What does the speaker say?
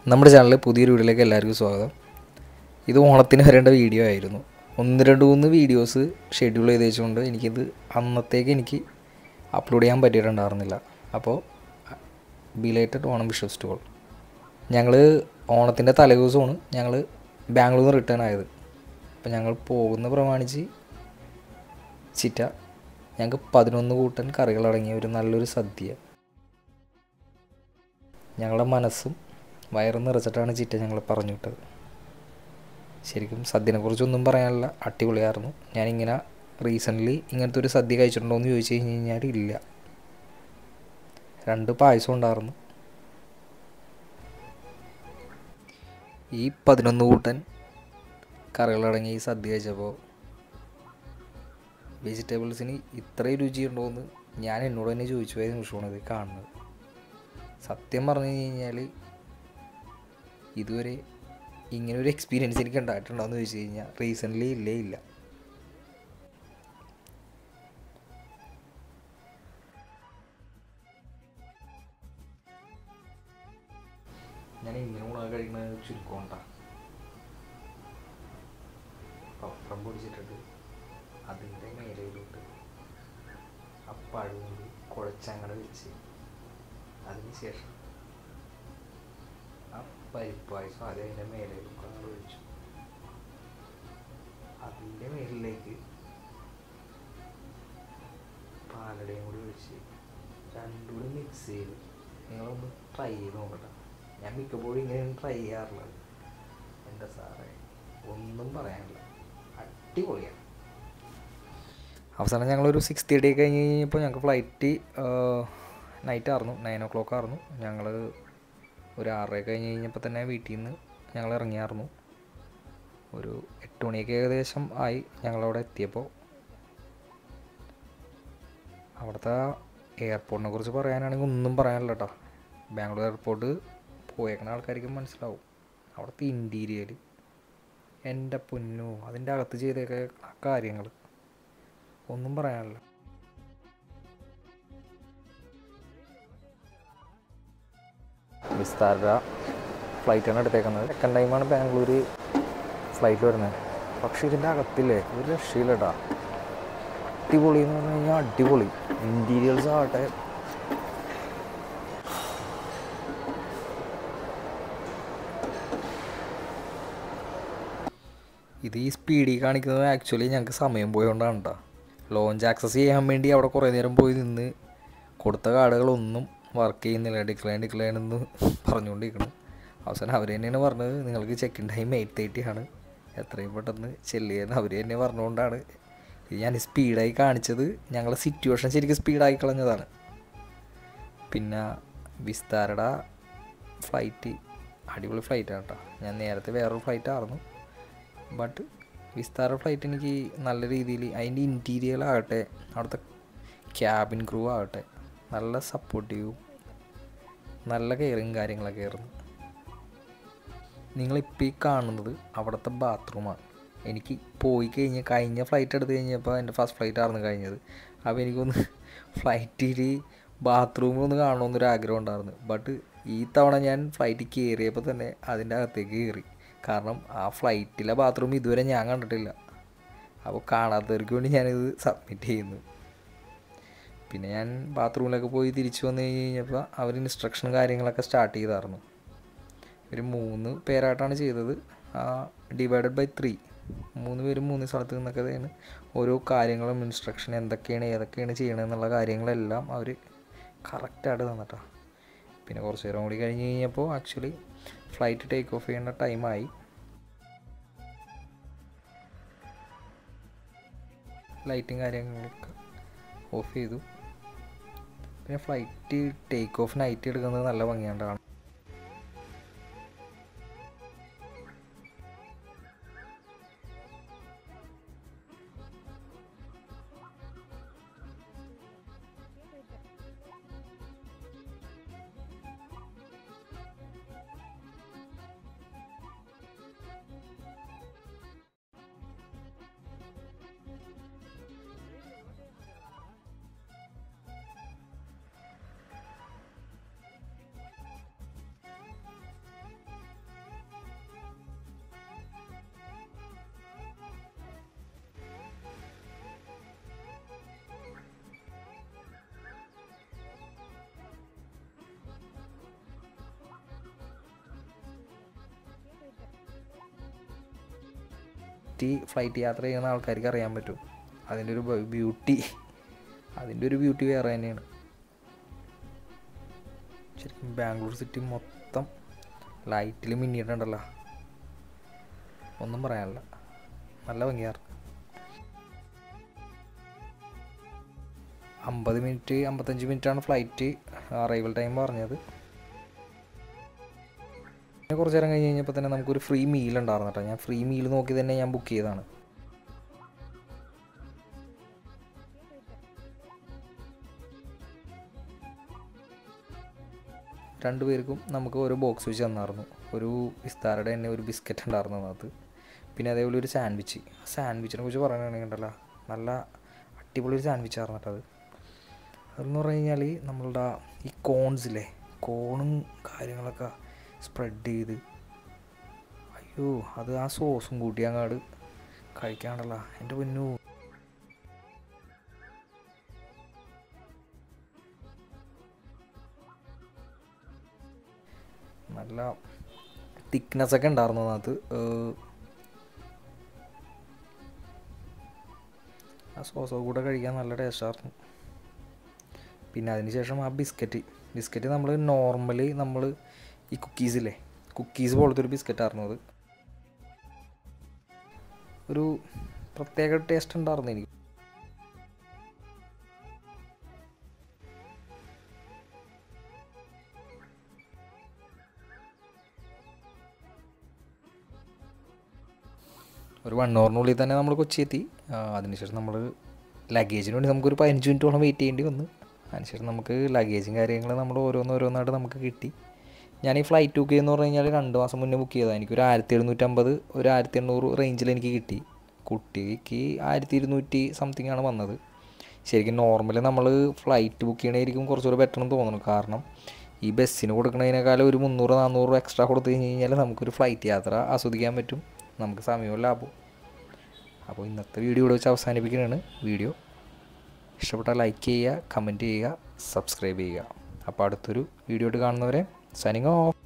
നമ്മുടെ ചാനലിൽ പുതിയൊരു വീഡിയോയിലേക്ക് എല്ലാവർക്കും സ്വാഗതം ഇത് ഓണത്തിന് വരേണ്ട വീഡിയോ ആയിരുന്നു ഒന്ന് രണ്ട് മൂന്ന് വീഡിയോസ് ഷെഡ്യൂൾ ചെയ്ത് വെച്ചുകൊണ്ട് എനിക്കിത് അന്നത്തേക്ക് എനിക്ക് അപ്ലോഡ് ചെയ്യാൻ പറ്റിയിട്ടുണ്ടായിരുന്നില്ല അപ്പോൾ ബിലേറ്റഡ് ഓണം വിശ്വസിറ്റുകൾ ഞങ്ങൾ ഓണത്തിൻ്റെ തലേദിവസമാണ് ഞങ്ങൾ ബാംഗ്ലൂരിൽ നിന്ന് റിട്ടേൺ ആയത് അപ്പോൾ ഞങ്ങൾ പോകുന്ന പ്രമാണിച്ച് ചിറ്റ ഞങ്ങൾക്ക് പതിനൊന്ന് കൂട്ടൻ കറികളടങ്ങിയ ഒരു നല്ലൊരു സദ്യ ഞങ്ങളുടെ മനസ്സും വയറും നിറച്ചിട്ടാണ് ചിറ്റ ഞങ്ങൾ പറഞ്ഞു വിട്ടത് ശരിക്കും സദ്യനെക്കുറിച്ചൊന്നും പറയാനില്ല അടിപൊളിയായിരുന്നു ഞാനിങ്ങനെ റീസെൻ്റ്ലി ഇങ്ങനത്തെ ഒരു സദ്യ കഴിച്ചിട്ടുണ്ടോ എന്ന് ചോദിച്ചു കഴിഞ്ഞ് കഴിഞ്ഞാൽ ഇല്ല രണ്ട് പായസം ഉണ്ടായിരുന്നു ഈ പതിനൊന്ന് കൂട്ടൻ കറികളടങ്ങി ഈ സദ്യ കഴിച്ചപ്പോൾ വെജിറ്റബിൾസിന് ഇത്രയും രുചിയുണ്ടോ എന്ന് ഞാൻ എന്നോട് തന്നെ ചോദിച്ചു പോയ നിമിഷമാണ് ഇത് കാണുന്നത് സത്യം പറഞ്ഞു കഴിഞ്ഞാൽ ഇതുവരെ ഇങ്ങനെ ഒരു എക്സ്പീരിയൻസ് എനിക്ക് ഉണ്ടായിട്ടുണ്ടോ എന്ന് ചോദിച്ചു കഴിഞ്ഞാൽ റീസെൻ്റ്ലി ഇല്ലേ ഇല്ല ഞാൻ ഇങ്ങനെ ഗുണം കഴിക്കുന്നത് ചുരുക്കമുണ്ടാ പപ്പടം പൊടിച്ചിട്ടിട്ട് അതിൻ്റെ മേലയിലോട്ട് ആ പഴുകൊണ്ട് കുഴച്ചങ്ങടെ വെച്ച് അതിന് ശേഷം ആ പരിപ്പ് പായസം ആദ്യം അതിൻ്റെ മേലേക്ക് അങ്ങോട്ട് ഒഴിച്ചു അതിൻ്റെ മേലിലേക്ക് പാലടയും കൂടി ഒഴിച്ച് രണ്ടും കൂടി മിക്സ് ചെയ്ത് നിങ്ങളൊന്ന് ട്രൈ ചെയ്ത് നോക്കട്ടെ ഞാൻ മിക്കപ്പോഴും ഇങ്ങനെയാണ് ട്രൈ ചെയ്യാറുള്ളത് എൻ്റെ സാറേ ഒന്നും പറയാനില്ല അടിപൊളിയാണ് അവസാനം ഞങ്ങളൊരു സിക്സ് തേർട്ടി കഴിഞ്ഞ് കഴിഞ്ഞപ്പോൾ ഞങ്ങൾക്ക് ഫ്ലൈറ്റ് നൈറ്റ് ആയിരുന്നു നയൻ ഓ ക്ലോക്ക് ആയിരുന്നു ഞങ്ങൾ ഒരു ആറര കഴിഞ്ഞ് കഴിഞ്ഞപ്പോൾ തന്നെ വീട്ടിൽ നിന്ന് ഞങ്ങൾ ഇറങ്ങിയായിരുന്നു ഒരു എട്ട് മണിയൊക്കെ ഏകദേശം ആയി ഞങ്ങളവിടെ എത്തിയപ്പോൾ അവിടുത്തെ എയർപോർട്ടിനെ കുറിച്ച് പറയാനാണെങ്കിൽ ഒന്നും പറയാനില്ല കേട്ടോ ബാംഗ്ലൂർ എയർപോർട്ട് പോയേക്കുന്ന ആൾക്കാർക്ക് മനസ്സിലാവും അവിടുത്തെ ഇൻറ്റീരിയർ എൻ്റെ പൊന്നു അതിൻ്റെ അകത്ത് ചെയ്തേക്ക കാര്യങ്ങൾ ഒന്നും പറയാനില്ല വിസ്താര ഫ്ലൈറ്റാണ് എടുത്തേക്കുന്നത് സെക്കൻഡ് ടൈമാണ് ബാംഗ്ലൂർ ഫ്ലൈറ്റ് വരുന്നത് പക്ഷേ ഇതിൻ്റെ അകത്തില്ലേ ഒരു രക്ഷയില്ലട്ടാ അടിപൊളി എന്ന് പറഞ്ഞു കഴിഞ്ഞാൽ അടിപൊളി ഇൻറ്റീരിയേഴ്സ് ആവട്ടെ ഇത് ഈ സ്പീഡിൽ കാണിക്കുന്നത് ആക്ച്വലി ഞങ്ങൾക്ക് സമയം പോയതുകൊണ്ടാണ് കേട്ടോ ലോഞ്ച് ആക്സസ് ചെയ്യാൻ വേണ്ടി അവിടെ കുറേ നേരം പോയി നിന്ന് കൊടുത്ത കാർഡുകളൊന്നും വർക്ക് ചെയ്യുന്നില്ല ഡിക്ലൈൻ ഡിക്ലൈൻ എന്ന് പറഞ്ഞുകൊണ്ടിരിക്കണം അവസാനം അവർ തന്നെയാണ് പറഞ്ഞത് നിങ്ങൾക്ക് ചെക്കിൻ ടൈം എയ്റ്റ് തേർട്ടി ആണ് എത്രയും പെട്ടെന്ന് ചെല്ലിയെന്ന് അവർ തന്നെ പറഞ്ഞുകൊണ്ടാണ് ഇത് ഞാൻ സ്പീഡായി കാണിച്ചത് ഞങ്ങളുടെ സിറ്റുവേഷൻ ശരിക്കും സ്പീഡായി കളഞ്ഞതാണ് പിന്നെ വിസ്താരയുടെ ഫ്ലൈറ്റ് അടിപൊളി ഫ്ലൈറ്റാണ് കേട്ടോ ഞാൻ നേരത്തെ വേറൊരു ഫ്ലൈറ്റ് ആയിരുന്നു ബട്ട് വിസ്താര ഫ്ലൈറ്റ് എനിക്ക് നല്ല രീതിയിൽ അതിൻ്റെ ഇൻറ്റീരിയർ ആകട്ടെ അവിടുത്തെ ക്യാബിൻ ക്രൂ ആകട്ടെ നല്ല സപ്പോർട്ടീവും നല്ല കെയറിങ് കാര്യങ്ങളൊക്കെ ആയിരുന്നു നിങ്ങളിപ്പോൾ ഈ കാണുന്നത് അവിടുത്തെ ബാത്റൂമാണ് എനിക്ക് പോയി കഴിഞ്ഞ് കഴിഞ്ഞ ഫ്ലൈറ്റ് എടുത്ത് കഴിഞ്ഞപ്പോൾ എൻ്റെ ഫസ്റ്റ് ഫ്ലൈറ്റ് ആയിരുന്നു കഴിഞ്ഞത് അപ്പോൾ എനിക്കൊന്ന് ഫ്ലൈറ്റിൽ ബാത്റൂമൊന്ന് കാണണമെന്നൊരു ആഗ്രഹം ഉണ്ടായിരുന്നു ബട്ട് ഈ തവണ ഞാൻ ഫ്ലൈറ്റ് കയറിയപ്പോൾ തന്നെ അതിൻ്റെ അകത്തേക്ക് കയറി കാരണം ആ ഫ്ലൈറ്റിലെ ബാത്റൂം ഇതുവരെ ഞാൻ കണ്ടിട്ടില്ല അപ്പോൾ കാണാത്തവർക്ക് വേണ്ടി ഞാനിത് സബ്മിറ്റ് ചെയ്യുന്നു പിന്നെ ഞാൻ ബാത്റൂമിലൊക്കെ പോയി തിരിച്ചു വന്നു കഴിഞ്ഞ് കഴിഞ്ഞപ്പോൾ അവർ ഇൻസ്ട്രക്ഷനും കാര്യങ്ങളൊക്കെ സ്റ്റാർട്ട് ചെയ്തായിരുന്നു ഒരു മൂന്ന് പേരായിട്ടാണ് ചെയ്തത് ഡിവൈഡഡ് ബൈ ത്രീ മൂന്ന് പേരും മൂന്ന് സ്ഥലത്ത് നിന്നൊക്കെയാണ് ഓരോ കാര്യങ്ങളും ഇൻസ്ട്രക്ഷൻ എന്തൊക്കെയാണ് ഏതൊക്കെയാണ് ചെയ്യണമെന്നുള്ള കാര്യങ്ങളെല്ലാം അവർ കറക്റ്റായിട്ട് തന്നിട്ടാ പിന്നെ കുറച്ച് നേരം കൂടി കഴിഞ്ഞ് കഴിഞ്ഞപ്പോൾ ആക്ച്വലി ഫ്ലൈറ്റ് ടേക്ക് ഓഫ് ചെയ്യേണ്ട ടൈമായി ലൈറ്റും കാര്യങ്ങളൊക്കെ ഓഫ് ചെയ്തു പിന്നെ ഫ്ലൈറ്റ് ടേക്ക് ഓഫ് നൈറ്റ് എടുക്കുന്നത് നല്ല ഭംഗിയാണ്ടാണ് നൈറ്റ് ഫ്ലൈറ്റ് യാത്ര ചെയ്യുന്ന ആൾക്കാർക്ക് അറിയാൻ പറ്റും അതിൻ്റെ ഒരു ബ്യൂട്ടി അതിൻ്റെ ഒരു ബ്യൂട്ടി വേറെ തന്നെയാണ് ശരിക്കും ബാംഗ്ലൂർ സിറ്റി മൊത്തം ലൈറ്റിൽ മിന്നിയിട്ടുണ്ടല്ലോ ഒന്നും പറയാനില്ല നല്ല ഭംഗിയാറ് അമ്പത് മിനിറ്റ് അമ്പത്തഞ്ച് മിനിറ്റാണ് ഫ്ലൈറ്റ് അറൈവൽ ടൈം പറഞ്ഞത് പിന്നെ കുറച്ച് നേരം കഴിഞ്ഞ് കഴിഞ്ഞപ്പോൾ തന്നെ നമുക്കൊരു ഫ്രീ മീൽ ഉണ്ടായിരുന്നു കേട്ടോ ഞാൻ ഫ്രീ മീൽ നോക്കി തന്നെ ഞാൻ ബുക്ക് ചെയ്തതാണ് രണ്ടു പേർക്കും നമുക്ക് ഓരോ ബോക്സ് വെച്ച് തന്നായിരുന്നു ഒരു വിസ്താരയുടെ തന്നെ ഒരു ബിസ്ക്കറ്റ് ഉണ്ടായിരുന്നു അതിനകത്ത് പിന്നെ അതേപോലെ ഒരു സാൻഡ്വിച്ച് സാൻഡ്വിച്ചിനെ കുറിച്ച് പറയുകയാണെങ്കിൽ ഉണ്ടല്ലോ നല്ല അടിപൊളി ഒരു സാൻഡ്വിച്ച് ആയിരുന്നു കേട്ടോ അത് അതെന്ന് പറഞ്ഞു കഴിഞ്ഞാൽ നമ്മളുടെ ഈ കോൺസില്ലേ കോണും കാര്യങ്ങളൊക്കെ സ്പ്രെഡ് ചെയ്ത് അയ്യോ അത് ആ സോസും കൂട്ടി അങ്ങാട് കഴിക്കാണ്ടല്ല എൻ്റെ പൊന്നു നല്ല തിക്നെസ് ഒക്കെ ഉണ്ടായിരുന്നു അതിനകത്ത് ആ സോസൊക്കെ കൂടെ കഴിക്കാൻ നല്ല ടേസ്റ്റായിരുന്നു പിന്നെ അതിന് ശേഷം ആ ബിസ്ക്കറ്റ് ബിസ്ക്കറ്റ് നമ്മൾ നോർമലി നമ്മൾ ഈ കുക്കീസില്ലേ കുക്കീസ് പോലത്തെ ഒരു ബിസ്ക്കറ്റായിരുന്നു അത് ഒരു പ്രത്യേക ടേസ്റ്റ് ഉണ്ടായിരുന്നു എനിക്ക് ഒരു വൺ അവറിനുള്ളിൽ തന്നെ നമ്മൾ കൊച്ചി എത്തി അതിനുശേഷം നമ്മൾ ലഗേജിന് വേണ്ടി നമുക്കൊരു പതിനഞ്ച് മിനിറ്റോളം വെയിറ്റ് ചെയ്യേണ്ടി വന്നു അതിനുശേഷം നമുക്ക് ലഗേജും കാര്യങ്ങൾ നമ്മൾ ഓരോന്ന് ഓരോന്നായിട്ട് നമുക്ക് കിട്ടി ഞാൻ ഈ ഫ്ലൈറ്റ് ബുക്ക് ചെയ്യുന്ന പറഞ്ഞു കഴിഞ്ഞാൽ രണ്ട് മാസം മുന്നേ ബുക്ക് ചെയ്തതാണ് എനിക്കൊരു ആയിരത്തി എഴുന്നൂറ്റമ്പത് ഒരു ആയിരത്തി എണ്ണൂറ് റേഞ്ചിൽ എനിക്ക് കിട്ടി കുട്ടിക്ക് ആയിരത്തി ഇരുന്നൂറ്റി സംതിങ് ആണ് വന്നത് ശരിക്കും നോർമലി നമ്മൾ ഫ്ലൈറ്റ് ബുക്ക് ചെയ്യണമായിരിക്കും കുറച്ചുകൂടെ ബെറ്റർ എന്ന് തോന്നുന്നു കാരണം ഈ ബസ്സിന് കൊടുക്കുന്നതിനേക്കാളും ഒരു മുന്നൂറ് നാന്നൂറ് എക്സ്ട്രാ കൊടുത്തു കഴിഞ്ഞ് കഴിഞ്ഞാൽ നമുക്കൊരു ഫ്ലൈറ്റ് യാത്ര ആസ്വദിക്കാൻ പറ്റും നമുക്ക് സമയവും ലാഭവും അപ്പോൾ ഇന്നത്തെ വീഡിയോ ഇവിടെ വെച്ച് അവസാനിപ്പിക്കുകയാണ് വീഡിയോ ഇഷ്ടപ്പെട്ടാൽ ലൈക്ക് ചെയ്യുക കമൻറ്റ് ചെയ്യുക സബ്സ്ക്രൈബ് ചെയ്യുക അപ്പോൾ അടുത്തൊരു വീഡിയോ ആയിട്ട് കാണുന്നവരെ സൈനിങ് ഓഫ്